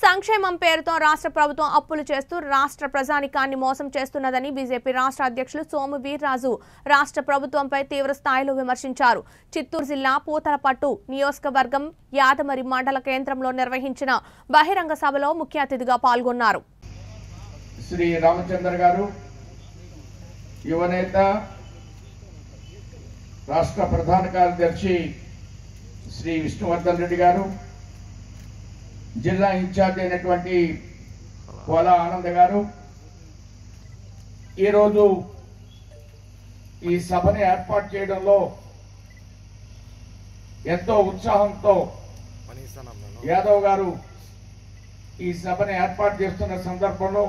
సంక్షేమం పేరుతో రాష్ట్ర ప్రభుత్వం అప్పులు చేస్తూ రాష్ట్ర ప్రజానికాన్ని మోసం చేస్తున్నదని బీజేపీ రాష్ట్ర అధ్యక్షులు సోము వీర్రాజు రాష్ట్ర ప్రభుత్వంపై తీవ్ర స్థాయిలో విమర్శించారు చిత్తూరు జిల్లా పూతలపట్టు నియోజకవర్గం యాదమరి మండల కేంద్రంలో నిర్వహించిన బహిరంగ సభలో ముఖ్య అతిథిగా పాల్గొన్నారు శ్రీ రామచంద్ర గారు యువనేత రాష్ట్ర ప్రధాన కార్యదర్శి శ్రీ విష్ణువర్ధన్ రెడ్డి గారు జిల్లా ఇన్ఛార్జ్ అయినటువంటి కోలా ఆనంద్ గారు ఈరోజు ఈ సభని ఏర్పాటు చేయడంలో ఎంతో ఉత్సాహంతో యాదవ్ గారు ఈ సభని ఏర్పాటు చేస్తున్న సందర్భంలో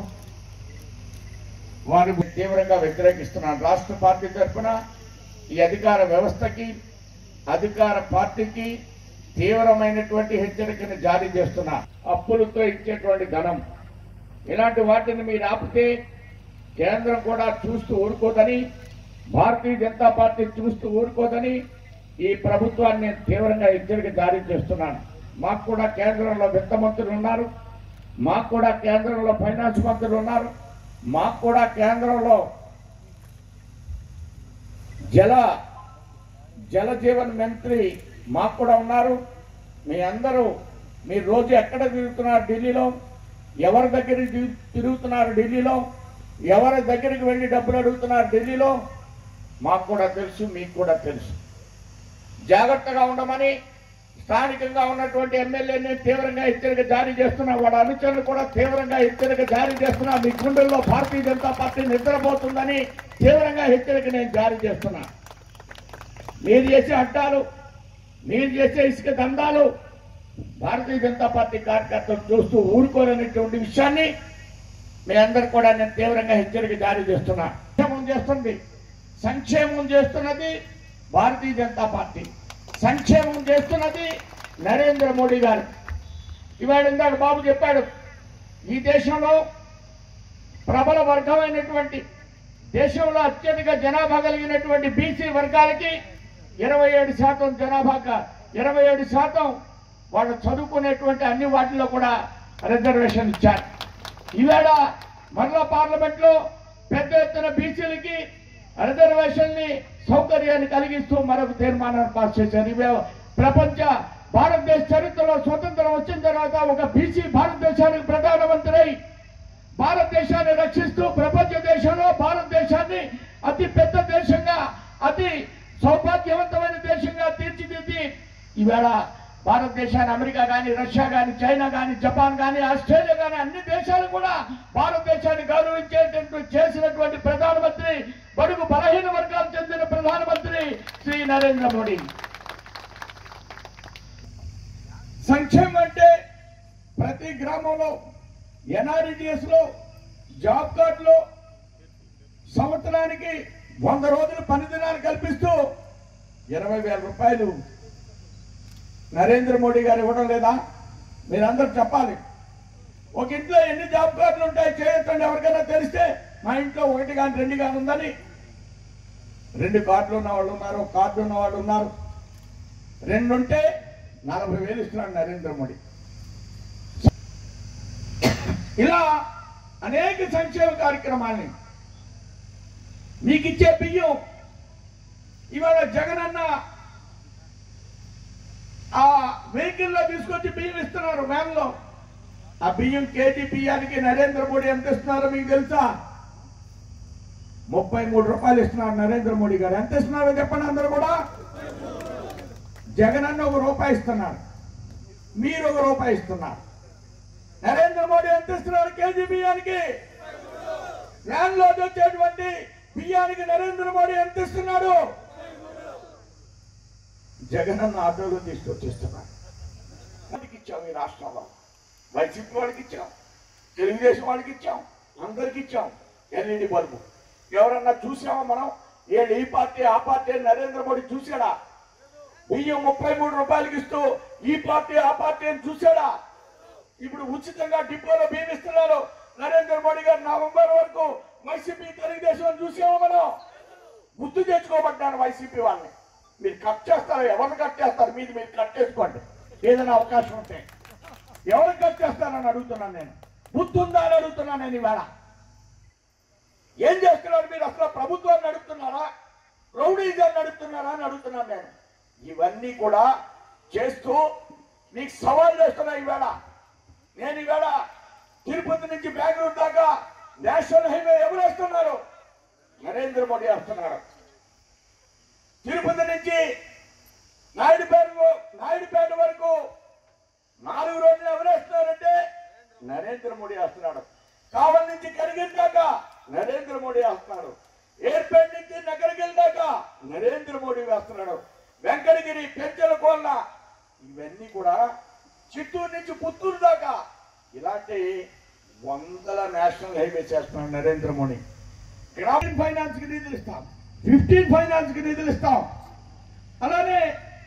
వారు తీవ్రంగా వ్యతిరేకిస్తున్నారు రాష్ట్ర పార్టీ తరఫున ఈ అధికార వ్యవస్థకి అధికార పార్టీకి తీవ్రమైనటువంటి హెచ్చరికను జారీ చేస్తున్నా అప్పులతో ఇచ్చేటువంటి ధనం ఇలాంటి వాటిని మీరు ఆపితే కేంద్రం కూడా చూస్తూ ఊరుకోదని భారతీయ జనతా పార్టీ చూస్తూ ఊరుకోదని ఈ ప్రభుత్వాన్ని నేను తీవ్రంగా హెచ్చరిక జారీ చేస్తున్నాను మాకు కూడా కేంద్రంలో విత్త మంత్రులు ఉన్నారు మాకు కూడా కేంద్రంలో ఫైనాన్స్ మంత్రులు ఉన్నారు మాకు కూడా కేంద్రంలో జల జల జీవన్ మంత్రి మాకు కూడా ఉన్నారు మీ అందరూ మీరు రోజు ఎక్కడ తిరుగుతున్నారు ఢిల్లీలో ఎవరి దగ్గరికి తి- తిరుగుతున్నారు ఢిల్లీలో ఎవరి దగ్గరికి వెళ్ళి డబ్బులు అడుగుతున్నారు ఢిల్లీలో మాకు కూడా తెలుసు మీకు కూడా తెలుసు జాగ్రత్తగా ఉండమని స్థానికంగా ఉన్నటువంటి ఎమ్మెల్యేని తీవ్రంగా హెచ్చరిక జారీ చేస్తున్నా వాళ్ళ అనుచరులు కూడా తీవ్రంగా హెచ్చరిక జారీ చేస్తున్నా మీ గుండెల్లో భారతీయ జనతా పార్టీ నిద్రపోతుందని తీవ్రంగా హెచ్చరిక నేను జారీ చేస్తున్నా మీరు చేసే అడ్డాలు మీరు చేసే ఇసుక దందాలు భారతీయ జనతా పార్టీ కార్యకర్తలు చూస్తూ ఊరుకోరనేటువంటి విషయాన్ని మీ అందరు కూడా నేను తీవ్రంగా హెచ్చరిక జారీ చేస్తున్నా సంక్షేమం చేస్తుంది సంక్షేమం చేస్తున్నది భారతీయ జనతా పార్టీ సంక్షేమం చేస్తున్నది నరేంద్ర మోడీ గారు ఇవాళ ఇందాక బాబు చెప్పాడు ఈ దేశంలో ప్రబల వర్గమైనటువంటి దేశంలో అత్యధిక జనాభా కలిగినటువంటి బీసీ వర్గాలకి ఇరవై ఏడు శాతం జనాభా ఇరవై ఏడు శాతం వాళ్ళు చదువుకునేటువంటి అన్ని వాటిల్లో కూడా రిజర్వేషన్ ఇచ్చారు ఈవేళ మరలా పార్లమెంట్ లో పెద్ద ఎత్తున బీసీలకి రిజర్వేషన్ ని సౌకర్యాన్ని కలిగిస్తూ మరొక తీర్మానాన్ని పాస్ చేశారు ఇవే ప్రపంచ భారతదేశ చరిత్రలో స్వతంత్రం వచ్చిన తర్వాత ఒక బీసీ భారతదేశానికి ప్రధానమంత్రి అయి భారతదేశాన్ని రక్షిస్తూ ప్రపంచ దేశంలో భారతదేశాన్ని అతి పెద్ద దేశంగా అతి సౌభాగ్యవంతమైన దేశంగా తీర్చిదిద్ది ఈవేళ భారతదేశాన్ని అమెరికా కానీ రష్యా కానీ చైనా కానీ జపాన్ కానీ ఆస్ట్రేలియా కానీ అన్ని దేశాలు కూడా భారతదేశాన్ని గౌరవించేటటువంటి చేసినటువంటి ప్రధానమంత్రి బడుగు బలహీన వర్గాలకు చెందిన ప్రధానమంత్రి శ్రీ నరేంద్ర మోడీ సంక్షేమం అంటే ప్రతి గ్రామంలో ఎన్ఆర్ఈడిఎస్ లో జాబ్ కార్డ్ లో సంవత్సరానికి వంద రోజులు పని దినాలు కల్పిస్తూ ఇరవై వేల రూపాయలు నరేంద్ర మోడీ గారు ఇవ్వడం లేదా మీరందరూ చెప్పాలి ఒక ఇంట్లో ఎన్ని జాబ్ కార్డులు ఉంటాయి చేయొచ్చండి ఎవరికైనా తెలిస్తే మా ఇంట్లో ఒకటి కానీ రెండు కానీ ఉందని రెండు కార్డులు ఉన్న వాళ్ళు ఉన్నారు ఒక కార్డు ఉన్న వాళ్ళు ఉన్నారు రెండు ఉంటే నలభై వేలు ఇస్తున్నాడు నరేంద్ర మోడీ ఇలా అనేక సంక్షేమ కార్యక్రమాల్ని మీకు ఇచ్చే బియ్యం ఇవాళ జగనన్న ఆ వెహికల్ లో తీసుకొచ్చి బియ్యం ఇస్తున్నారు వ్యాన్ లో ఆ బియ్యం కేజీ బియ్యానికి నరేంద్ర మోడీ ఎంత ఇస్తున్నారో మీకు తెలుసా ముప్పై మూడు రూపాయలు ఇస్తున్నారు నరేంద్ర మోడీ గారు ఎంత ఇస్తున్నారో చెప్పండి అందరూ కూడా జగనన్న ఒక రూపాయి ఇస్తున్నారు మీరు ఒక రూపాయి ఇస్తున్నారు నరేంద్ర మోడీ ఎంత ఇస్తున్నారు కేజీ బియ్యానికి వ్యాన్ లో వచ్చేటువంటి బియ్యానికి నరేంద్ర మోడీ ఎంత ఇస్తున్నాడు జగనన్న ఆటోలో తీసుకొచ్చిస్తున్నారు అందరికి ఇచ్చాం ఈ రాష్ట్రంలో వైసీపీ వాళ్ళకి ఇచ్చాం తెలుగుదేశం వాళ్ళకి ఇచ్చాం అందరికి ఇచ్చాం ఎల్ఈడి బల్బు ఎవరన్నా చూసామా మనం ఏడు ఈ పార్టీ ఆ పార్టీ అని నరేంద్ర మోడీ చూసాడా బియ్యం ముప్పై మూడు రూపాయలకి ఇస్తూ ఈ పార్టీ ఆ పార్టీ అని చూసాడా ఇప్పుడు ఉచితంగా డిపోలో బియ్యం ఇస్తున్నారు నరేంద్ర మోడీ గారు నవంబర్ వరకు వైసీపీ తెలుగుదేశం చూసామా మనం గుర్తు తెచ్చుకోబడ్డాను వైసీపీ వాళ్ళని మీరు కట్ చేస్తారు ఎవరిని కట్ చేస్తారు మీది మీరు కట్ చేసుకోండి ఏదైనా అవకాశం ఉంటే ఎవరికి వచ్చేస్తానని అడుగుతున్నాను నేను బుద్ధుందా అని అడుగుతున్నాను నేను ఇవాళ ఏం చేస్తున్నారు మీరు అసలు ప్రభుత్వాన్ని నడుపుతున్నారా రౌడీజాన్ని నడుపుతున్నారా అని అడుగుతున్నాను నేను ఇవన్నీ కూడా చేస్తూ మీకు సవాల్ చేస్తున్నా ఈవేళ నేను ఈవేళ తిరుపతి నుంచి బెంగళూరు దాకా నేషనల్ హైవే ఎవరు వేస్తున్నారు నరేంద్ర మోడీ వేస్తున్నారు తిరుపతి నుంచి నాయుడుపేట నాయుడుపేట వరకు నాలుగు రోజులు ఎవరు వేస్తున్నారంటే నరేంద్ర మోడీ వేస్తున్నాడు కావల్ నుంచి కరిగిరి దాకా నరేంద్ర మోడీ వేస్తున్నాడు ఏర్పేట నుంచి నగరగిరి దాకా నరేంద్ర మోడీ వేస్తున్నాడు వెంకటగిరి పెంచల కోళ్ళ ఇవన్నీ కూడా చిత్తూరు నుంచి పుత్తూరు దాకా ఇలాంటి వందల నేషనల్ హైవే చేస్తున్నాడు నరేంద్ర మోడీ గ్రామీణ ఫైనాన్స్ కి నిధులు ఇస్తాం ఫిఫ్టీన్ ఫైనాన్స్ కి నిధులు ఇస్తాం అలానే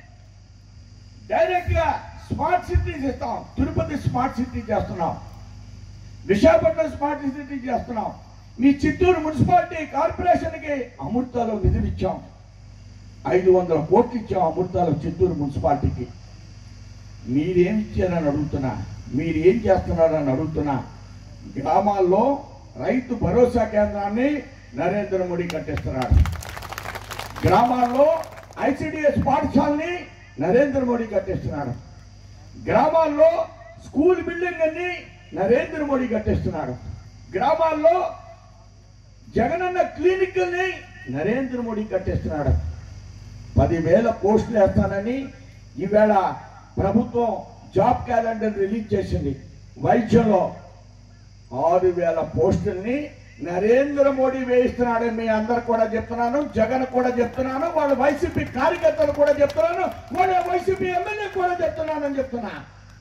డైరెక్ట్ గా స్మార్ట్ సిటీస్ ఇస్తాం తిరుపతి స్మార్ట్ సిటీ చేస్తున్నాం విశాఖపట్నం స్మార్ట్ సిటీ చేస్తున్నాం మీ చిత్తూరు మున్సిపాలిటీ కార్పొరేషన్ కి అమృతాలో నిధులు ఇచ్చాం ఐదు వందల కోట్లు ఇచ్చాం అమృతాలో చిత్తూరు మున్సిపాలిటీకి మీరేం ఇచ్చారని అడుగుతున్నా మీరు ఏం చేస్తున్నారని అడుగుతున్నా గ్రామాల్లో రైతు భరోసా కేంద్రాన్ని నరేంద్ర మోడీ కట్టిస్తున్నాడు గ్రామాల్లో ఐసిడిఎస్ పాఠశాలని నరేంద్ర మోడీ కట్టిస్తున్నాడు గ్రామాల్లో స్కూల్ బిల్డింగ్ అన్ని నరేంద్ర మోడీ కట్టిస్తున్నాడు గ్రామాల్లో జగనన్న క్లినిక్ని నరేంద్ర మోడీ కట్టిస్తున్నాడు పదివేల పోస్టులు వేస్తానని ఈవేళ ప్రభుత్వం జాబ్ క్యాలెండర్ రిలీజ్ చేసింది వైద్యంలో ఆరు వేల పోస్టుల్ని నరేంద్ర మోడీ వేయిస్తున్నాడని మీ అందరు కూడా చెప్తున్నాను జగన్ కూడా చెప్తున్నాను వాళ్ళ వైసీపీ కార్యకర్తలు కూడా చెప్తున్నాను వాళ్ళ వైసీపీ ఎమ్మెల్యే కూడా చెప్తున్నానని చెప్తున్నా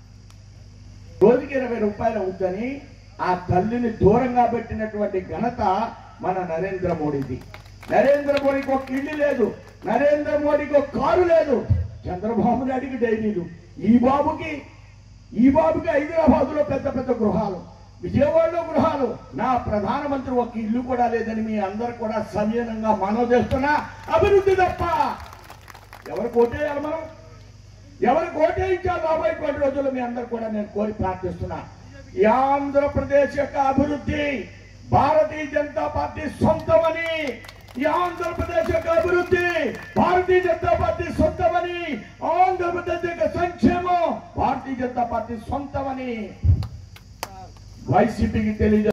రోజుకి ఇరవై రూపాయలు అవుతుందని ఆ తల్లిని దూరంగా పెట్టినటువంటి ఘనత మన నరేంద్ర మోడీది నరేంద్ర మోడీకి ఒక ఇల్లు లేదు నరేంద్ర మోడీకి ఒక కారు లేదు చంద్రబాబు నాయుడికి డైరీలు ఈ బాబుకి ఈ బాబుకి హైదరాబాద్ లో పెద్ద పెద్ద గృహాలు విజయవాడలో గృహాలు నా ప్రధానమంత్రి ఒక ఇల్లు కూడా లేదని మీ అందరు కూడా సవ్యంగా మనవి చేస్తున్నా అభివృద్ధి తప్ప ఎవరు కోటేయాలి మనం ఎవరు కోటేయించాలి రాబోయే కొన్ని రోజులు మీ అందరు కూడా నేను కోరి ప్రార్థిస్తున్నా ఈ ఆంధ్రప్రదేశ్ యొక్క అభివృద్ధి భారతీయ జనతా పార్టీ సొంతమని ఈ ఆంధ్రప్రదేశ్ యొక్క అభివృద్ధి భారతీయ జనతా పార్టీ సొంతమని ఆంధ్రప్రదేశ్ యొక్క సంక్షేమం భారతీయ జనతా పార్టీ సొంతమని వైసీపీకి తెలియదు